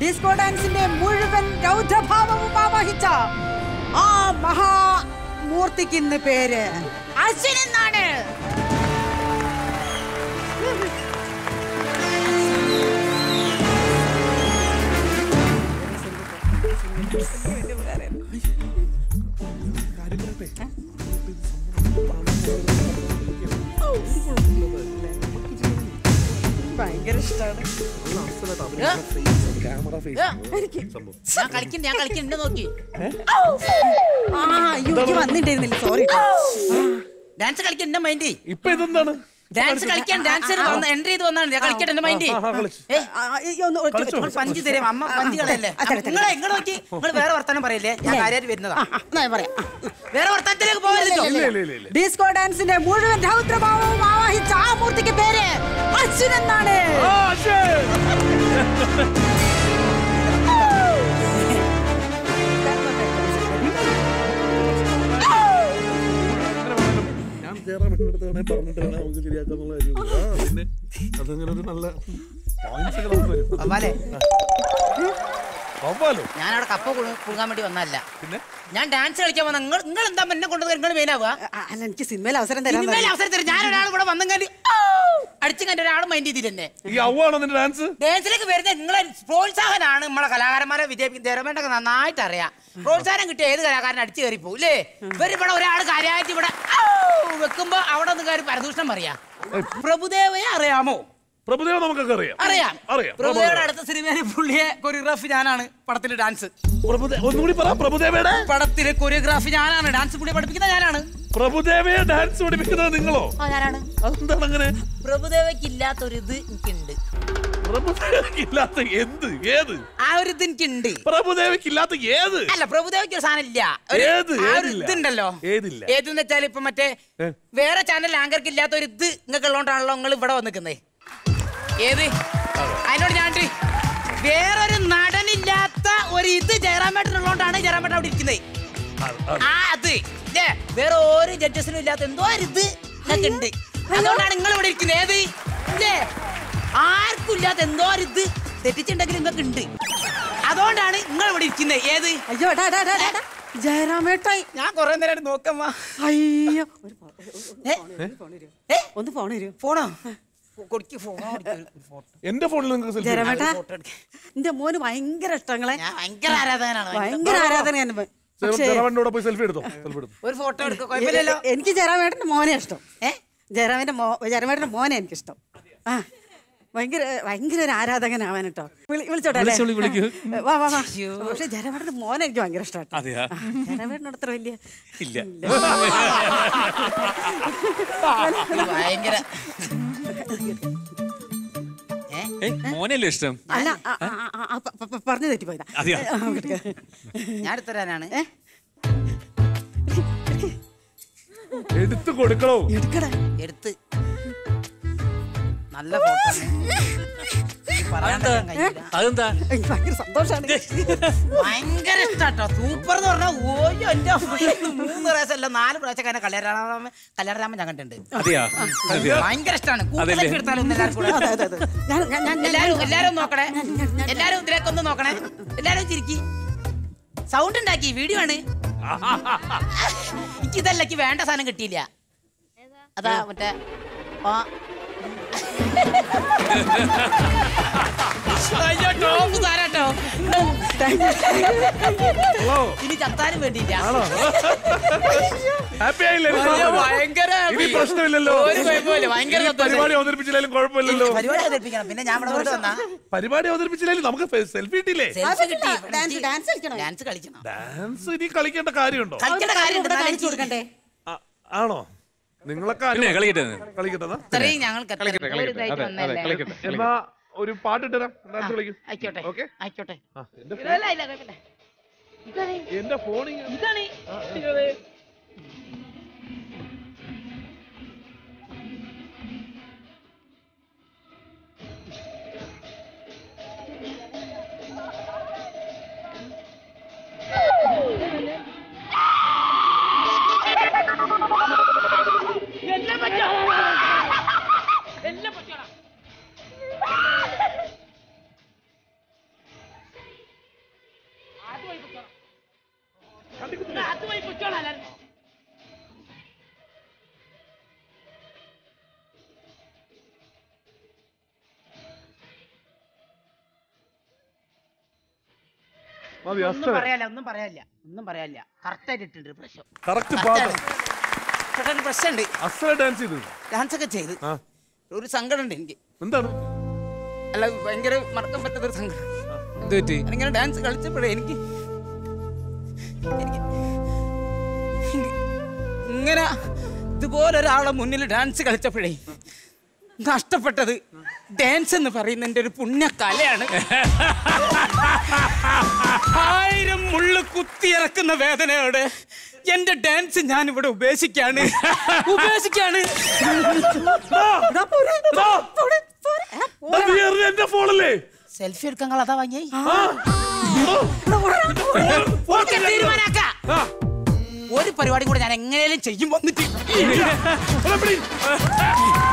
Disco ഡാൻസിന്റെ മുഴുവൻ രൗദ്രഭാവവും ആവാഹിച്ച ആ മഹാമൂർത്തിക്ക് ഇന്ന് പേര് അശ്വിൻ എന്നാണ് ഭയങ്കര ഇഷ്ടമാണ് ക്യാമറ ഞാൻ കളിക്കണ്ട ഞാൻ കളിക്കണ്ട നോക്കി ആ അയ്യോ എനിക്ക് വന്നിട്ടുണ്ടായിരുന്നില്ല സോറി ഡാൻസ് കളിക്കാൻ എന്റെ മൈൻഡ് ഇപ്പൊ ഇതെന്താണ് ഡാൻസ് കളിക്കാൻ ഡാൻസർ എൻട്രി ചെയ്ത് വന്നാണ് ഞാൻ കളിക്കട്ടെ എന്റെ മൈൻഡ് ആ, ആ, കളിച്ച്. നിങ്ങൾ പഞ്ച് തരും അമ്മ പഞ്ച് കളയല്ലേ നിങ്ങളെ ഇങ്ങോട്ട് നോക്കി നിങ്ങൾ വേറെ വർത്താനം പറയില്ലേ ഞാൻ കാര്യമായിട്ട് വരുന്നതാ പറയാം വേറെ വർത്താനത്തിലേക്ക് പോകരുതല്ലോ ഇല്ല ഇല്ല ഇല്ല ഇല്ല ഡിസ്കോ ഡാൻസിന്റെ മുഴുവൻ രൗദ്രഭാവവും ആവാഹിച്ച ആ മൂർത്തിക്ക് പേര് അശ്വിൻ എന്നാണ് ആ, ശരി. അങ്ങനെ വേണം. ഞാൻ കേറാൻ വേണ്ടിയിട്ട് വേണേ പറഞ്ഞിട്ട് വേണേ നമുക്ക് ശരിയാക്കാന്നുള്ള കാര്യം ആ പിന്നെ അതങ്ങനെ ഒരു നല്ല points ഒക്കെ നമുക്ക് വരും അമ്മാലെ വവ്വാലോ ഞാൻ അവിടെ കപ്പ കുഴു- പുഴുങ്ങാൻ വേണ്ടി വന്നല്ല പിന്നെ ഞാൻ ഡാൻസ് കളിക്കാൻ വന്ന നിങ്ങൾ നിങ്ങൾ എന്താ എന്നെ കൊണ്ടുവന്ന് നിങ്ങൾ മെയിനാവുക ആ, അല്ല എനിക്ക് സിനിമയിൽ അവസരം തരാൻ ഇനിമേൽ അവസരം തരും ഞാൻ ഒരാൾ ഇവിടെ വന്നെങ്കിൽ അടിച്ചു കണ്ട ഒരാൾ മൈൻഡ് ചെയ്തില്ലെന്നെ ഈ അവ്വാണോ നിന്റെ ഡാൻസ് ഡാൻസിലേക്ക് വരുന്ന നിങ്ങളെ പ്രോത്സാഹനമാണ് നമ്മളെ കലാകാരന്മാരെ വിജയിപ്പിക്കും ദേരമേണ്ടൊക്കെ നന്നായിട്ട് അറിയാം പ്രോത്സാഹനം കിട്ടിയ ഏത് കലാകാരൻ അടിച്ചു കയറി പോകും അല്ലേ ഇവര് ഇവിടെ ഒരാൾ കാര്യമായിട്ട് ഇവിടെ ഔ വെക്കുമ്പോ അവിടെ നിന്ന് കാര്യം പരദൂഷണം പറയാ പ്രഭുദേവയെ അറിയാമോ പ്രഭുദേവ നമുക്കൊക്കെ അറിയാം അറിയാം അറിയാം പ്രഭുദേവയുടെ അടുത്ത സിനിമയിലെ പുള്ളിയെ കൊറിയോഗ്രാഫി ഞാനാണ് പടത്തിലെ ഡാൻസ് പ്രഭുദേ ഒന്നുകൂടി പറ പ്രഭുദേവയുടെ പടത്തിലെ കൊറിയോഗ്രാഫി ഞാനാണ് ഡാൻസ് പുള്ളിയെ പഠിപ്പിക്കുന്ന ഞാനാണ് പ്രഭുദേവയെ ഡാൻസ് പഠിപ്പിക്കുന്നത് നിങ്ങളോ ആ ഞാനാണ് അതെന്താണ് അങ്ങനെ പ്രഭുദേവയ്ക്ക് ഇല്ലാത്തൊരിത് എനിക്കുണ്ട് പ്രഭുദേവയ്ക്ക് ഇല്ലാത്ത എന്ത് ഏത് ആ ഒരു ഇത് എനിക്കുണ്ട് പ്രഭുദേവയ്ക്ക് ഇല്ലാത്ത ഏത് അല്ല പ്രഭുദേവയ്ക്ക് ഒരു സാധനം ഇല്ല ഒരു- ഏത്? ആ ഒരു ഏതില്ല? ഇതുണ്ടല്ലോ ഏതില്ല? ഏതെന്ന് വെച്ചാൽ ഇപ്പൊ മറ്റേ ഏ? വേറെ ചാനൽ ആങ്കർക്ക് ഇല്ലാത്ത ഒരു ഇത് നിങ്ങൾക്ക് ഉള്ളതുകൊണ്ടാണല്ലോ നിങ്ങൾ ഇവിടെ വന്നിക്കുന്നത് ഏത് അതിനോട് ഞാൻ വേറൊരു നടനില്ലാത്ത ഒരു ഇത് ജയറാമേട്ടൻ ഉള്ളതുകൊണ്ടാണ് ജയറാമേട്ടൻ അവിടെ ഇരിക്കുന്നത് ആ അത് ഇല്ലേ വേറെ ഒരു ജഡ്ജസിനും ഇല്ലാത്ത എന്തോ ഒരു ഇത് നിങ്ങൾക്ക് ഉണ്ട് അതുകൊണ്ടാണ് നിങ്ങൾ ഇവിടെ ഇരിക്കുന്നത് ഏത് ഇല്ലേ ആർക്കും ഇല്ലാത്ത എന്തോ ഒരു ഇത് തെറ്റിച്ചുണ്ടെങ്കിൽ നിങ്ങൾക്ക് ഉണ്ട് അതുകൊണ്ടാണ് നിങ്ങൾ ഇവിടെ ഇരിക്കുന്നത് ഏത് അയ്യോ എടാ, എടാ, എടാ, എടാ. ജയറാമേട്ടായി ഞാൻ കുറെ നേരമായിട്ട് നോക്കമ്മ അയ്യോ ഒരു ഫോ- ഏ? ഏ? ഒന്ന് ഫോൺ തരൂ ഫോണോ കൊടുക്ക് ഫോണോ ഫോട്ടോ എന്റെ ഫോണിൽ നിങ്ങൾക്ക് സെൽഫി ജയറാമേട്ടാ ഫോട്ടോ എടുക്ക്. എന്റെ മോന് ഭയങ്കര ഇഷ്ടങ്ങളെ ഞാൻ ഭയങ്കര ആരാധകനാണ് ഭയങ്കര ആരാധനയാണ് ഇവൻ. പക്ഷേ ജയറാമേട്ടനോട് പോയി സെൽഫി എടുത്തോ സെൽഫി എടുത്തു ഒരു ഫോട്ടോ എടുക്കുക കുഴപ്പമില്ലല്ലോ എ- എനിക്ക് ജയറാമേട്ടന്റെ മോനെ ഇഷ്ടം ഏ ജയറാമേന്റെ മോ ജയറാമേട്ടന്റെ മോനെ എനിക്കിഷ്ടം ആ ഭയങ്കര ഭയങ്കര ഒരു ആരാധകനാവാൻ കേട്ടോ വിളി- വിളിച്ചോട്ടെ അല്ലേ? വിളിച്ചോളൂ, വിളിക്കൂ. വാ വാ വാ പക്ഷെ ജയറാമേട്ടന്റെ മോനെ എനിക്ക് ഭയങ്കര ഇഷ്ടമാട്ടോ അതെയാ ജയറാമേട്ടനോട് അത്ര വലിയ ഇല്ല ഇത് ഭയങ്കര ഏ ഏയ്, മോനല്ലേ ഇഷ്ടം അല്ല ആ, ആ, ആ, ആ, പ- പ- പ- പറഞ്ഞു തെറ്റിപ്പോയതാ അതെയോ? ആ, കിടക്ക. ഞാൻ എടുത്തരാനാണ് ഏ? എടുത്തു കൊടുക്കണോ എടുക്കടാ എടുത്ത് നല്ല ഫോട്ടോ അതെന്താ അതെന്താ എനിക്ക് ഭയങ്കര സന്തോഷാണ് ഭയങ്കര ഇഷ്ടാട്ടോ സൂപ്പർ എന്ന് പറഞ്ഞാൽ ഓയോ എന്റെ അമ്മേ, മൂന്ന് പ്രാവശ്യം അല്ല നാല് പ്രാവശ്യം കാരണം കല്യാണരാമൻ കല്യാണരാമൻ ഞാൻ കണ്ടിട്ടുണ്ട് അതെയാ അതെയാ ഭയങ്കര ഇഷ്ടമാണ് അതല്ലേ? കൂട്ടത്തിൽ എടുത്താലും ഒന്ന് എല്ലാവർക്കും കൂടെ. അതെ അതെ അതെ ഞാൻ ഞാൻ- ഞാൻ ഞാൻ- എല്ലാരും എല്ലാരും നോക്കണേ എല്ലാരും ഇതിലേക്ക് ഒന്ന് നോക്കണേ എല്ലാരും ചിരിക്കി സൗണ്ട് ഉണ്ടാക്കി വീഡിയോ ആണ് എനിക്ക് ഇതല്ല എനിക്ക് വേണ്ട സാധനം കിട്ടിയില്ല അതാ മറ്റേ ആ അയ്യോ, top സാധനാട്ടോ. ഹലോ ഇനി ചത്താനും വേണ്ടിയില്ല ഹാപ്പി ആയില്ലേ അയ്യോ, ഭയങ്കര ഇനി പ്രശ്നമില്ലല്ലോ ഒരു കുഴപ്പമില്ല, ഭയങ്കര ഇനി സന്തോഷം. പരിപാടി അവതരിപ്പിച്ചില്ലാലും കുഴപ്പമില്ലല്ലോ പരിപാടി അവതരിപ്പിക്കണം പിന്നെ ഞാൻ ഇവിടെ കൊണ്ട് വന്നാ പരിപാടി അവതരിപ്പിച്ചില്ലാലും നമുക്ക് സെൽഫി ഇട്ടില്ലേ സെൽഫി കിട്ടി ഡാൻസ് ഡാൻസ് കളിക്കണോ ഡാൻസ് കളിക്കണം ഡാൻസ് ഇനി കളിക്കേണ്ട കാര്യമുണ്ടോ കളിക്കേണ്ട കാര്യം ഇവിടെ കാണിച്ചു കൊടുക്കണ്ടേ ആ, ആണോ നിങ്ങളൊക്കെ പിന്നെ ആരും- കളിക്കട്ടെ കളിക്കട്ടെ എന്നാ? ഇത്രയും ഞങ്ങൾക്ക് എത്ര ഒരു ഇതായിട്ട് വന്നതല്ലേ. എന്നാ ഒരു പാട്ട് ഇട്ടരാം ഡാൻസ് കളിക്കും ആയിക്കോട്ടെ ഓക്കെ ആയിക്കോട്ടെ ആ, എന്റെ ഇല്ല, ഇല്ല, ഇല്ല, കുഴപ്പമില്ല. ഇതാണ് എന്റെ ഫോണിൽ ഇതാണ് പോയി കുറ്റോളാം എല്ലാവരും. മതി ഒന്നും അസ്സല പറയാല്ല ഒന്നും പറയാല്ല ഒന്നും പറയാല്ല കറക്റ്റ് ആയിട്ട് ഇട്ടുണ്ട് പ്രശ്നം കറക്റ്റ് പാട്ട് ചേട്ടൻ പ്രശ്നമുണ്ട് അസ്സല ഡാൻസ് ചെയ്തു ഡാൻസ് ഒക്കെ ചെയ്ത് ആ ഒരു സങ്കടം ഉണ്ട് എനിക്ക് എന്താണ് അല്ല ഭയങ്കര മറക്കാൻ പറ്റാത്ത ഒരു സങ്കടം എന്ത് പറ്റി ഞാനിങ്ങനെ ഡാൻസ് കളിച്ചപ്പോഴേ എനിക്ക് എനിക്ക് എനിക്ക് ഇങ്ങനെ ഇതുപോലെ ഒരാളെ മുന്നിൽ ഡാൻസ് കളിച്ചപ്പോഴേ നഷ്ടപ്പെട്ടത് ഡാൻസ് എന്ന് പറയുന്ന എൻ്റെ ഒരു പുണ്യകലയാണ് ആയിരം മുള്ളു കുത്തിയിറക്കുന്ന വേദനയോടെ എന്റെ ഡാൻസ് ഞാൻ ഇവിടെ ഉപേക്ഷിക്കാണ് ഉപേക്ഷിക്കാണ് എടാ, പോരെ. പോരെ, പോരെ. എടാ, ദാ നീ എറിഞ്ഞ എന്റെ ഫോണല്ലേ സെൽഫി എടുക്കാൻ അതാ വാങ്ങിയേ എടാ, പോരെ. ഒക്കെ തീരുമാനാക്കാം. ഒരു പരിപാടി കൂടെ ഞാൻ എങ്ങനെയും ചെയ്യും വന്നിട്ട് എടാ, പിടി.